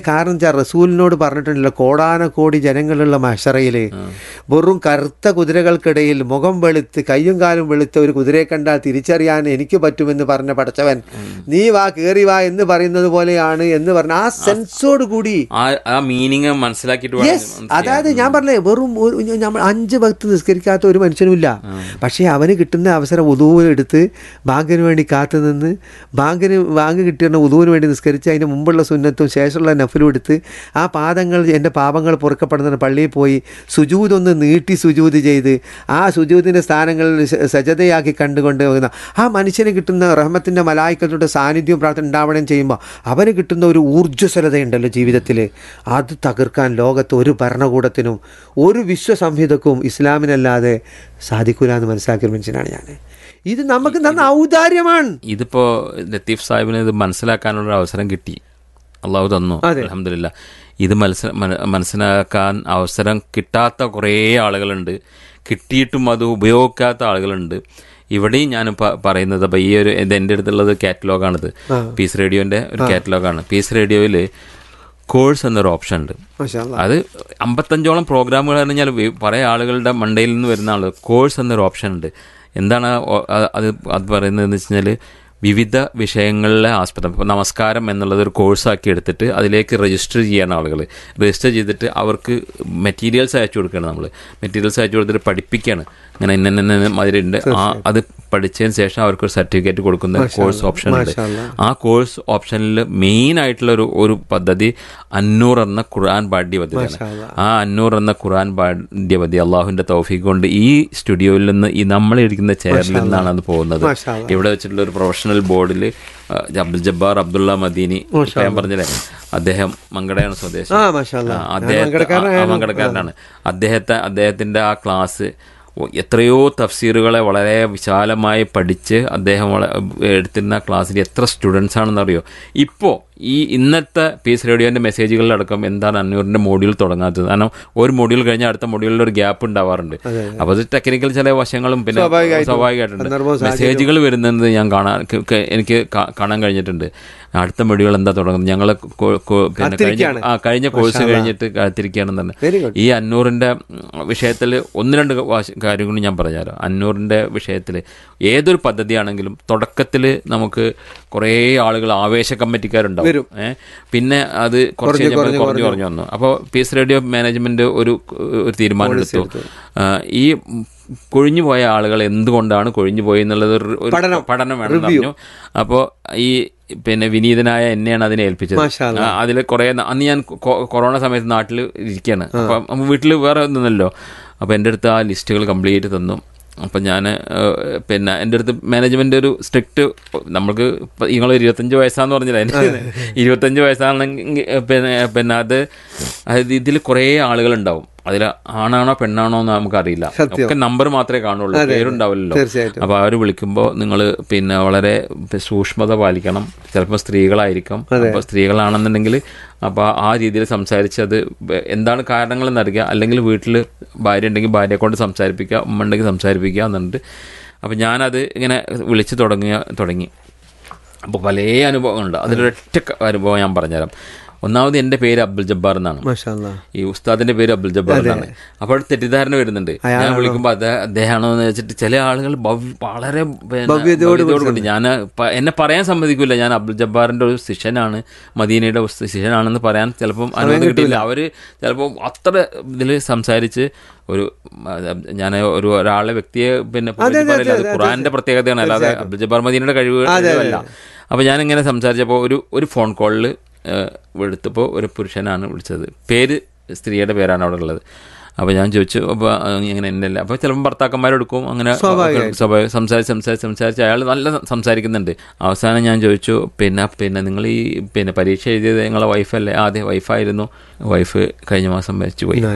കാരണം വെച്ചാൽ റസൂലിനോട് പറഞ്ഞിട്ടുണ്ടല്ലോ കോടാന കോടി ജനങ്ങളുള്ള മഷറയിൽ വെറും കറുത്ത കുതിരകൾക്കിടയിൽ മുഖം വെളുത്ത് കയ്യും കാലും വെളുത്ത ഒരു കുതിരയെ കണ്ടാൽ തിരിച്ചറിയാൻ എനിക്ക് പറ്റുമെന്ന് പറഞ്ഞ പടച്ചവൻ നീ വാ കേറി വാ എന്ന് പറയുന്നത് പോലെയാണ് എന്ന് പറഞ്ഞ ആ സെൻസോട് കൂടി ആ ആ മീനിങ് മനസ്സിലാക്കിയിട്ട് വേണം യെസ് അതായത് ഞാൻ പറഞ്ഞേ വെറും ഒരു നമ്മൾ അഞ്ച് ഭക്ത് നിസ്കരിക്കാത്ത ഒരു മനുഷ്യനുമില്ല പക്ഷേ അവന് കിട്ടുന്ന അവസരം ഉദുവിനെടുത്ത് ബാങ്കിന് വേണ്ടി കാത്തു നിന്ന് ബാങ്കിന് ബാങ്ക് കിട്ടുന്ന ഉദുവിന് വേണ്ടി നിസ്കരിച്ച് അതിൻ്റെ മുമ്പുള്ള സുന്നത്തും ശേഷമുള്ള നഫലും എടുത്ത് ആ പാദങ്ങൾ എൻ്റെ പാപങ്ങൾ പൊറുക്കപ്പെടുന്ന പള്ളിയിൽ പോയി സുജൂതൊന്ന് നീട്ടി സുജൂത് ചെയ്ത് ആ സുജൂതിൻ്റെ സ്ഥാനങ്ങളിൽ സ- സജതയാക്കി കണ്ടുകൊണ്ട് പോകുന്ന ആ മനുഷ്യന് കിട്ടുന്ന റഹ്മത്തിൻ്റെ മലായിക്കത്തോടെ സാന്നിധ്യവും പ്രാർത്ഥന ഉണ്ടാവണം ചെയ്യുമ്പോൾ അവന് കിട്ടുന്ന ഒരു ഊർജ്ജസ്വലതയുണ്ടല്ലോ ജീവിതത്തിൽ അത് തകർക്കാൻ ലോകത്ത് ഒരു ഭരണകൂടത്തിനും ഒരു വിശ്വസംഹിതക്കും ഇസ്ലാമിനല്ലാതെ സാധിക്കൂല എന്ന് മനസ്സിലാക്കിയ ഒരു മനുഷ്യനാണ് ഞാൻ ഇത് നമുക്ക് തന്ന ഔദാര്യമാണ് ഇതിപ്പോ ലത്തീഫ് സാഹിബിന് ഇത് മനസ്സിലാക്കാനുള്ള ഒരു അവസരം കിട്ടി അള്ളാഹു തന്നു അലഹമില്ല ഇത് മനസ്സി മന- മനസ്സിലാക്കാൻ അവസരം കിട്ടാത്ത കുറേ ആളുകളുണ്ട് കിട്ടിയിട്ടും അത് ഉപയോഗിക്കാത്ത ആളുകളുണ്ട് ഇവിടെയും ഞാൻ പ- പറയുന്നത് അപ്പം ഈ ഒരു ഇത് എൻ്റെ അടുത്തുള്ളത് കാറ്റലോഗാണിത് പീസ് റേഡിയോൻ്റെ ഒരു കാറ്റലോഗാണ് പീസ് റേഡിയോയിൽ കോഴ്സ് എന്നൊരു ഓപ്ഷൻ ഉണ്ട് മാഷാ അല്ലാ. അത് അമ്പത്തഞ്ചോളം പ്രോഗ്രാമുകൾ പറഞ്ഞാൽ പല ആളുകളുടെ മണ്ടയിൽ നിന്ന് വരുന്ന ആൾ കോഴ്സ് എന്നൊരു ഓപ്ഷൻ ഉണ്ട് എന്താണ് ആ ഓ- ആ- അത് അത് പറയുന്നതെന്ന് വെച്ച് കഴിഞ്ഞാൽ വിവിധ വിഷയങ്ങളിലെ ആസ്പദം ഇപ്പോൾ നമസ്കാരം എന്നുള്ളത് ഒരു കോഴ്സാക്കി എടുത്തിട്ട് അതിലേക്ക് രജിസ്റ്റർ ചെയ്യാണ് ആളുകൾ രജിസ്റ്റർ ചെയ്തിട്ട് അവർക്ക് മെറ്റീരിയൽസ് അയച്ചു കൊടുക്കുകയാണ് നമ്മൾ മെറ്റീരിയൽസ് അയച്ചു കൊടുത്തിട്ട് പഠിപ്പിക്കുകയാണ് ഇങ്ങനെ ഇന്ന ഇന്ന ഇന്ന മാതിരി ഉണ്ട് ആ അത് പഠിച്ചതിന് ശേഷം അവർക്ക് ഒരു സർട്ടിഫിക്കറ്റ് കൊടുക്കുന്ന കോഴ്സ് ഓപ്ഷൻ ഉണ്ട് മാഷാ അല്ലാ. ആ കോഴ്സ് ഓപ്ഷനിൽ മെയിൻ ആയിട്ടുള്ള ഒരു ഒരു പദ്ധതി അന്നൂർ എന്ന ഖുർആൻ പാഠ്യപദ്ധതിയാണ് ആ അന്നൂർ എന്ന ഖുർആൻ പാഠ്യപദ്ധതി അള്ളാഹുവിന്റെ തൗഫീഖ് കൊണ്ട് ഈ സ്റ്റുഡിയോയിൽ നിന്ന് ഈ നമ്മൾ ഇരിക്കുന്ന ചെയറിൽ നിന്നാണ് അത് പോകുന്നത് മാഷാ അല്ലാ. ഇവിടെ വെച്ചിട്ടുള്ള ഒരു പ്രൊഫഷണൽ ബോർഡിൽ അബ്ദുൽ ജബ്ബാർ അബ്ദുള്ള മദീനി ഇപ്പൊ ഞാൻ പറഞ്ഞില്ലേ അദ്ദേഹം മങ്കടയാണ് സ്വദേശം ആ മാഷാ അല്ലാ. ആ, ഞാൻ അദ്ദേഹത്തെ മങ്കടക്കാരനായിരുന്നു. ആ, മങ്കടക്കാരനാണ് അദ്ദേഹത്തെ അദ്ദേഹത്തിന്റെ ആ ക്ലാസ് എത്രയോ തഫ്സീറുകളെ വളരെ വിശാലമായി പഠിച്ച് അദ്ദേഹം വള- എടുത്തിരുന്ന ക്ലാസ്സിൽ എത്ര സ്റ്റുഡൻസ് ആണെന്നറിയോ ഇപ്പോൾ ഈ ഇന്നത്തെ പീസ് റേഡിയോന്റെ മെസ്സേജുകളിലടക്കം എന്താണ് അഞ്ഞൂറിന്റെ മോഡ്യൂൾ തുടങ്ങാത്തത് കാരണം ഒരു മോഡ്യൂൾ കഴിഞ്ഞാൽ അടുത്ത മോഡ്യൂളിൽ ഒരു ഗ്യാപ്പ് ഉണ്ടാവാറുണ്ട് അപ്പോൾ അത് ടെക്നിക്കൽ ചില വശങ്ങളും പിന്നെ സ്വാഭാവികമായിട്ടും. സ്വാഭാവികമായിട്ടുണ്ട് സന്ദർഭവും മെസ്സേജുകൾ വരുന്നത് ഞാൻ കാണാൻ ക- ക- എനിക്ക് കാ- കാണാൻ കഴിഞ്ഞിട്ടുണ്ട് അടുത്ത മൊഴികൾ എന്താ തുടങ്ങുന്നത് ഞങ്ങൾ പിന്നെ കഴിഞ്ഞ കാത്തിരിക്കുകയാണ്. ആ കഴിഞ്ഞ കോഴ്സ് കഴിഞ്ഞിട്ട് കാത്തിരിക്കുകയാണെന്ന് തന്നെ വെരി ഗുഡ് ഈ അന്നൂറിന്റെ വിഷയത്തിൽ ഒന്ന് രണ്ട് വാശ- കാര്യങ്ങൾ ഞാൻ പറഞ്ഞുതരാം അന്നൂറിന്റെ വിഷയത്തിൽ ഏതൊരു പദ്ധതിയാണെങ്കിലും തുടക്കത്തിൽ നമുക്ക് കുറേ ആളുകൾ ആവേശ കമ്മിറ്റിക്കാരുണ്ടാവും ഏ? പിന്നെ അത് കുറച്ച് കഴിഞ്ഞപ്പോൾ അത് കുറഞ്ഞു കുറഞ്ഞു വന്നു അപ്പോൾ പീസ് റേഡിയോ മാനേജ്മെന്റ് ഒരു ഒരു തീരുമാനം എടുത്തു ആ, ഈ കൊഴിഞ്ഞു പോയ ആളുകൾ എന്തുകൊണ്ടാണ് കൊഴിഞ്ഞു പോയി എന്നുള്ളത് ഒരു ഒരു പഠനം വേണം പറഞ്ഞു അപ്പോൾ ഈ പിന്നെ വിനീതനായ എന്നെയാണ് അതിനെ ഏൽപ്പിച്ചത് മാഷാ അതിൽ കുറേ ന- അന്ന് ഞാൻ കൊ- കൊറോണ സമയത്ത് നാട്ടിൽ ഇരിക്കുകയാണ് അപ്പം വീട്ടിൽ വേറെ ഒന്നുമല്ലോ അപ്പോൾ എൻ്റെ അടുത്ത് ആ ലിസ്റ്റുകൾ കംപ്ലീറ്റ് തന്നു അപ്പം ഞാൻ പിന്നെ എൻ്റെ അടുത്ത് മാനേജ്മെൻ്റ് ഒരു സ്ട്രിക്റ്റ് നമ്മൾക്ക് നിങ്ങൾ ഇരുപത്തഞ്ച് വയസ്സാന്ന് പറഞ്ഞില്ല എൻ്റെ ഇരുപത്തഞ്ച് വയസ്സാണെങ്കിൽ പിന്നെ പിന്നെ അത് അതായത് ഇതിൽ കുറേ ആളുകളുണ്ടാവും അതിൽ ആണാണോ പെണ്ണാണോ എന്ന് നമുക്കറിയില്ല ഒക്കെ നമ്പർ മാത്രമേ കാണുള്ളൂ പേരുണ്ടാവില്ലല്ലോ തീർച്ചയായിട്ടും. അപ്പോൾ അവർ വിളിക്കുമ്പോൾ നിങ്ങൾ പിന്നെ വളരെ സൂക്ഷ്മത പാലിക്കണം ചിലപ്പോൾ സ്ത്രീകളായിരിക്കും അപ്പോൾ സ്ത്രീകളാണെന്നുണ്ടെങ്കിൽ അപ്പോൾ ആ രീതിയിൽ സംസാരിച്ചത് എന്താണ് കാരണങ്ങളെന്ന് അറിയുക അല്ലെങ്കിൽ വീട്ടിൽ ഭാര്യ ഉണ്ടെങ്കിൽ ഭാര്യയെ കൊണ്ട് സംസാരിപ്പിക്കുക ഉമ്മ ഉണ്ടെങ്കിൽ സംസാരിപ്പിക്കുക എന്നുണ്ട് അപ്പോൾ ഞാനത് ഇങ്ങനെ വിളിച്ച് തുടങ്ങിയ തുടങ്ങി അപ്പോൾ പല അനുഭവങ്ങളുണ്ട് അതിലൊരൊറ്റ ക- അനുഭവം ഞാൻ പറഞ്ഞുതരാം ഒന്നാമത് എൻ്റെ പേര് അബ്ദുൽ ജബ്ബാർ എന്നാണ് മാഷാ അല്ലാ. ഈ ഉസ്താദിന്റെ പേര് അബ്ദുൽ ജബ്ബാർ എന്നാണ് അപ്പോൾ തെറ്റിദ്ധാരണ വരുന്നുണ്ട് ഞാൻ വിളിക്കുമ്പോൾ അത് അദ്ദേഹമാണോ എന്ന് വെച്ചിട്ട് ചില ആളുകൾ ഭവ്യ- വളരെ പിന്നെ ഭവ്യതയോടുകൂടി ഞാൻ പ- എന്നെ പറയാൻ സമ്മതിക്കില്ല ഞാൻ അബ്ദുൽ ജബ്ബാറിന്റെ ഒരു ശിഷ്യനാണ് മദീനയുടെ ഒരു ശിഷ്യനാണെന്ന് പറയാൻ ചിലപ്പം അനുമതി കിട്ടിയില്ല അവര് ചിലപ്പോൾ അത്ര ഇതിൽ സംസാരിച്ച് ഒരു ഞാൻ ഒരു ഒരാളെ വ്യക്തിയെ പിന്നെ പുകഴ്ത്തി പറയില്ല അത് ഖുറാന്റെ പ്രത്യേകതയാണ് അല്ലാതെ അബ്ദുൽ ജബ്ബാർ മദീനയുടെ കഴിവ് അല്ല അപ്പൊ ഞാൻ ഇങ്ങനെ സംസാരിച്ചപ്പോൾ ഒരു ഒരു ഫോൺ കോളിൽ എടുത്തപ്പോൾ ഒരു പുരുഷനാണ് വിളിച്ചത് പേര് സ്ത്രീയുടെ പേരാണ് അവിടെ ഉള്ളത് അപ്പോൾ ഞാൻ ചോദിച്ചു അപ്പോൾ ഇങ്ങനെ എന്നല്ല അപ്പോൾ ചിലപ്പോൾ ഭർത്താക്കന്മാരെടുക്കും അങ്ങനെ സ്വാഭാവികം സംസാരിച്ച് സംസാരിച്ച് സംസാരിച്ച് അയാൾ നല്ല സംസാരിക്കുന്നുണ്ട് അവസാനം ഞാൻ ചോദിച്ചു പിന്നെ പിന്നെ നിങ്ങൾ ഈ പിന്നെ പരീക്ഷ എഴുതിയത് നിങ്ങളെ വൈഫല്ലേ ആ അതെ വൈഫായിരുന്നു വൈഫ് കഴിഞ്ഞ മാസം മരിച്ചു പോയി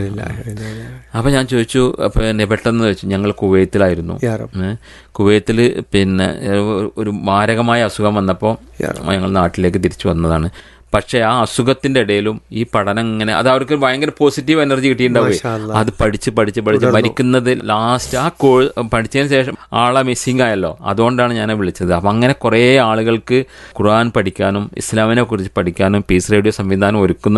അപ്പോൾ ഞാൻ ചോദിച്ചു പിന്നെ പെട്ടെന്ന് ചോദിച്ചു ഞങ്ങൾ കുവൈത്തിലായിരുന്നു യാ റബ്ബ്. ഏ, കുവൈത്തിൽ പിന്നെ ഏ, ഒരു മാരകമായ അസുഖം വന്നപ്പോൾ ഞങ്ങൾ നാട്ടിലേക്ക് തിരിച്ചു വന്നതാണ് പക്ഷേ ആ അസുഖത്തിന്റെ ഇടയിലും ഈ പഠനം ഇങ്ങനെ അത് അവർക്ക് ഭയങ്കര പോസിറ്റീവ് എനർജി കിട്ടിയിട്ടുണ്ടാവും മാഷാ അല്ലാ. അത് പഠിച്ച് പഠിച്ച് പഠിച്ച് മരിക്കുന്നത് ലാസ്റ്റ് ആ കോഴ് പഠിച്ചതിന് ശേഷം ആളെ മിസ്സിംഗ് ആയല്ലോ അതുകൊണ്ടാണ് ഞാൻ വിളിച്ചത് അപ്പം അങ്ങനെ കുറേ ആളുകൾക്ക് ഖുർആൻ പഠിക്കാനും ഇസ്ലാമിനെ കുറിച്ച് പഠിക്കാനും പീസ് റേഡിയോ സംവിധാനം ഒരുക്കുന്ന